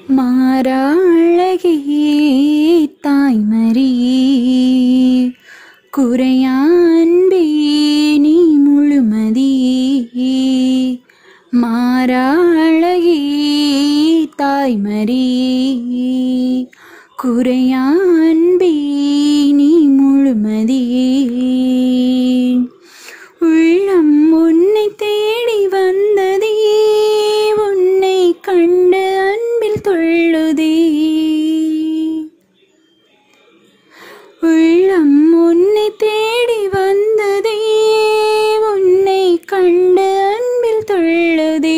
மாறாழகே தாய்மரியே குறையான்பே நீ முழுமதியே மாறாழகே தாய்மரியே குறையான்பே நீ முழுமதியே உள்ளம் உன்னை தேடி வந்ததே உன்னை கண்டு அன்பில் தொள்ளுதே உள்ளம் உன்னை தேடி வந்ததே உன்னை கண்டு அன்பில் தொள்ளுதே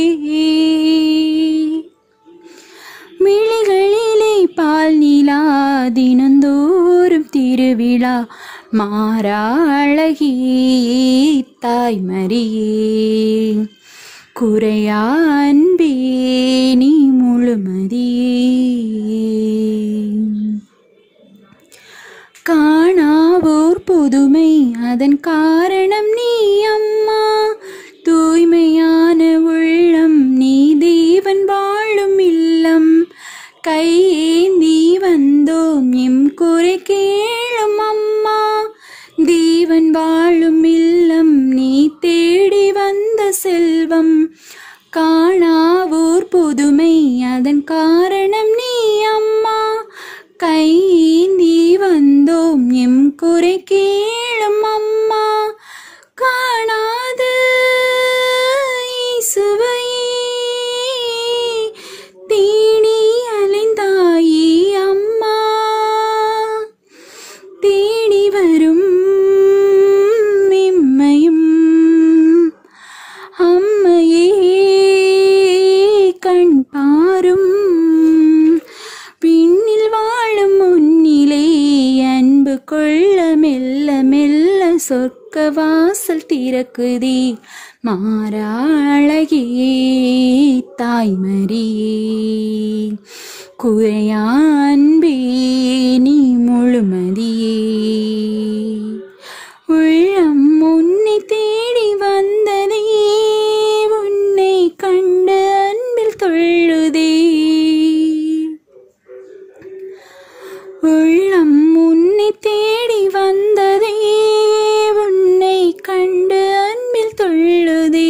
மிழிகளிலே பால் நிலா தினந்தோறும் திருவிழா மாறாழகே தாய்மரியே குறையான்பே நீ முழுமதியே காணாவோர் புதுமை அதன் காரணம் நீ அம்மா தூய்மையான உள்ளம் நீ தேவன் வாழும் இல்லம் கையேந்தி வந்தோம் எம் குறை கேளும் அம்மா தேவன் வாழும் இல்லம் நீ தேடி வந்த செல்வம் காணாவோர் புதுமை அதன் காரணம் நீ அம்மா கையேந்தி வந்தோம் எம் குறை கேளும் அம்மா காணாத இயேசுவை தேடி அலைந்தாயே அம்மா தேடி வரும் எம்மையும் அம்மையே கண் பாரும் பின்னில் வாழும் முன்னிலே அன்பு கொள்ள மெல்ல மெல்ல சொர்க்க வாசல் திறக்குதே மாறாழகே தாய்மரியே குறையான்பே நீ முழுமதியே உள்ளம் உன்னை தேடி வந்ததே உன்னை கண்டு அன்பில் தொள்ளுதே உள்ளம் உன்னை தேடி வந்ததே உன்னை கண்டு அன்பில் தொள்ளுதே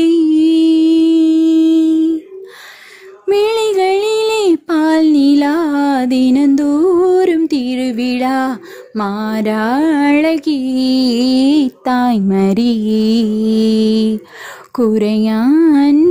மிழிகளிலே பால் நிலா தினந்தோறும் திருவிழா மாறாழகே தாய்மரியே குறையான்